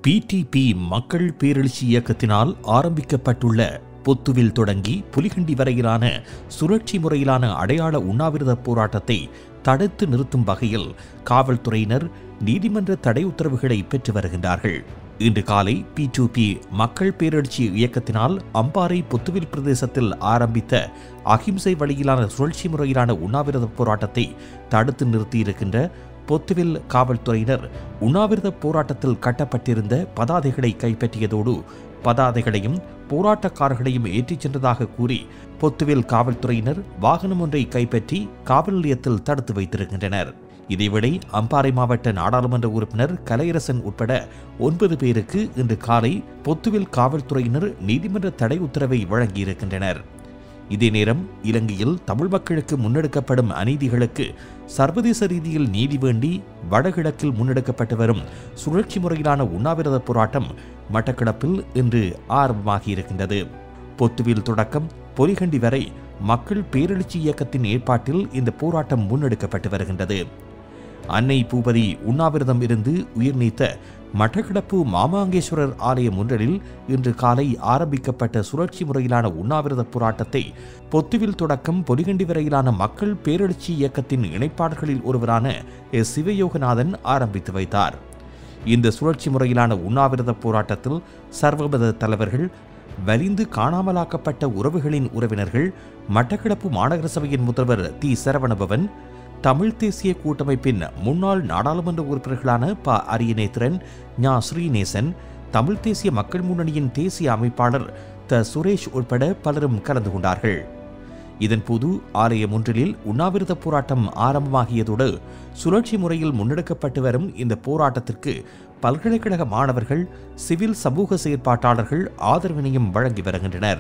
PDB மக்கள் பேரெழுச்சி இயக்கத்தினால் ஆரம்பிக்கப்பட்டுள்ள பொத்துவில் தொடங்கி புலிகண்டி வரையிலான சுழற்சி முறையிலான அடையாள உண்ணாவிரத போராட்டத்தை தடுத்து நிறுத்தும் வகையில் காவல்துறையினர் நீதிமன்ற தடை உத்தரவுகளை பெற்று வருகின்றார்கள் இன்று காலை பி டு பி மக்கள் பேரெழுச்சி இயக்கத்தினால் அம்பாறை புத்துவில் பிரதேசத்தில் ஆரம்பித்த அகிம்சை வழியிலான சுழற்சி முறையிலான உண்ணாவிரத போராட்டத்தை தடுத்து நிறுத்தியிருக்கின்ற பொத்துவில் காவல்துறையினர் உண்ணாவிரத போராட்டத்தில் கட்டப்பட்டிருந்த பதாதைகளை கைப்பற்றியதோடு பதாதைகளையும் போராட்டக்காரர்களையும் ஏற்றிச் சென்றதாக கூறி பொத்துவில் காவல்துறையினர் வாகனம் ஒன்றை கைப்பற்றி காவல் நிலையத்தில் தடுத்து வைத்திருக்கின்றனர் இதேவேளை அம்பாறை மாவட்ட நாடாளுமன்ற உறுப்பினர் கலையரசன் உட்பட ஒன்பது பேருக்கு இன்று காலை பொத்துவில் காவல்துறையினர் நீதிமன்ற தடை உத்தரவை வழங்கியிருக்கின்றனர் இதே நேரம் இலங்கையில் தமிழ் மக்களுக்கு முன்னெடுக்கப்படும் அநீதிகளுக்கு சர்வதேச ரீதியில் நீதி வேண்டி வடகிழக்கில் முன்னெடுக்கப்பட்டு வரும் சுழற்சி முறையிலான உண்ணாவிரத போராட்டம் மட்டக்களப்பில் இன்று ஆரம்பமாகியிருக்கின்றது பொத்துவில் தொடக்கம் பொலிகண்டி வரை மக்கள் பேரெழுச்சி இயக்கத்தின் ஏற்பாட்டில் இந்த போராட்டம் முன்னெடுக்கப்பட்டு வருகின்றது அன்னை பூபதி உண்ணாவிரதம் இருந்து உயிர் நீத்த மட்டக்களப்பு மாமாங்கேஸ்வரர் ஆலயம் ஒன்றலில் இன்று காலை ஆரம்பிக்கப்பட்ட சுழற்சி முறையிலான உண்ணாவிரத போராட்டத்தை பொத்துவில் தொடக்கம் பொலிகண்டி வரையிலான மக்கள் பேரெழுச்சி இயக்கத்தின் இணைப்பாளர்களில் ஒருவரான எஸ் சிவயோகநாதன் ஆரம்பித்து வைத்தார் இந்த சுழற்சி முறையிலான உண்ணாவிரத போராட்டத்தில் சர்வமத தலைவர்கள் வலிந்து காணாமலாக்கப்பட்ட உறவுகளின் உறவினர்கள் மட்டக்களப்பு மாநகர சபையின் முதல்வர் தி சரவணபவன் தமிழ் தேசிய கூட்டமைப்பின் முன்னாள் நாடாளுமன்ற உறுப்பினர்களான ப அரியநேத்திரன் ஞா ஸ்ரீநேசன் தமிழ் தேசிய மக்கள் முன்னணியின் தேசிய அமைப்பாளர் த சுரேஷ் உட்பட பலரும் கலந்து கொண்டார்கள் இதன்போது ஆலயம் ஒன்றிலில் உண்ணாவிரத போராட்டம் ஆரம்பமாகியதோடு சுழற்சி முறையில் முன்னெடுக்கப்பட்டு வரும் இந்த போராட்டத்திற்கு பல்கலைக்கழக மாணவர்கள் சிவில் சமூக செயற்பாட்டாளர்கள் ஆதரவினையும் வழங்கி வருகின்றனர்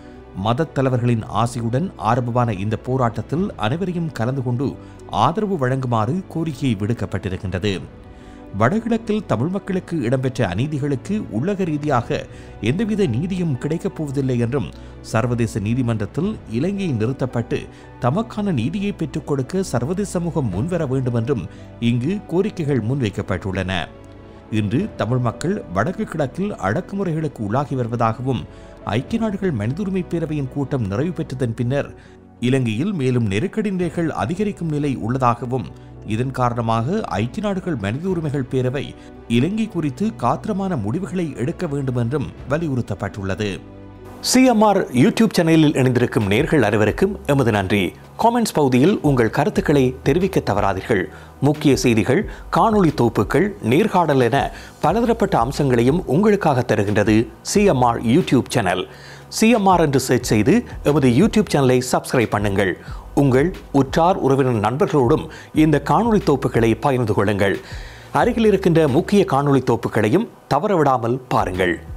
மதத் தலைவர்களின் ஆசையுடன் ஆரம்பமான இந்த போராட்டத்தில் அனைவரையும் கலந்து கொண்டு ஆதரவு வழங்குமாறு கோரிக்கை விடுக்கப்பட்டிருக்கின்றது வடகிழக்கில் தமிழ் மக்களுக்கு இடம்பெற்ற அநீதிகளுக்கு உள்ளக ரீதியாக எந்தவித நீதியும் கிடைக்கப் போவதில்லை என்றும் சர்வதேச நீதிமன்றத்தில் இலங்கை நிறுத்தப்பட்டு தமக்கான நீதியை பெற்றுக் கொடுக்க சர்வதேச சமூகம் முன்வர வேண்டும் என்றும் இங்கு கோரிக்கைகள் முன்வைக்கப்பட்டுள்ளன இன்று தமிழ் மக்கள் வடக்கு கிழக்கில் அடக்குமுறைகளுக்கு உள்ளாகி வருவதாகவும் ஐக்கிய நாடுகள் மனித உரிமை பேரவையின் கூட்டம் நிறைவு பெற்றதன் பின்னர் இலங்கையில் மேலும் நெருக்கடி நிலைகள் அதிகரிக்கும் நிலை உள்ளதாகவும் இதன் காரணமாக ஐக்கிய நாடுகள் மனித உரிமைகள் பேரவை இலங்கை குறித்து காத்திரமான முடிவுகளை எடுக்க வேண்டும் என்றும் வலியுறுத்தப்பட்டுள்ளது சிஎம்ஆர் யூடியூப் சேனலில் இணைந்திருக்கும் நேர்கள் அனைவருக்கும் எமது நன்றி காமெண்ட்ஸ் பகுதியில் உங்கள் கருத்துக்களை தெரிவிக்க தவறாதீர்கள் முக்கிய செய்திகள் காணொளி தொகுப்புகள் நேர்காணல் என பலதரப்பட்ட அம்சங்களையும் உங்களுக்காக தருகின்றது சிஎம்ஆர் யூடியூப் சேனல் சிஎம்ஆர் என்று சர்ச் செய்து எமது யூடியூப் சேனலை சப்ஸ்கிரைப் பண்ணுங்கள் உங்கள் உற்றார் உறவினர் நண்பர்களோடும் இந்த காணொளி தொகுப்புகளை பகிர்ந்து கொள்ளுங்கள் அருகில் இருக்கின்ற முக்கிய காணொளி தொகுப்புகளையும் தவறவிடாமல் பாருங்கள்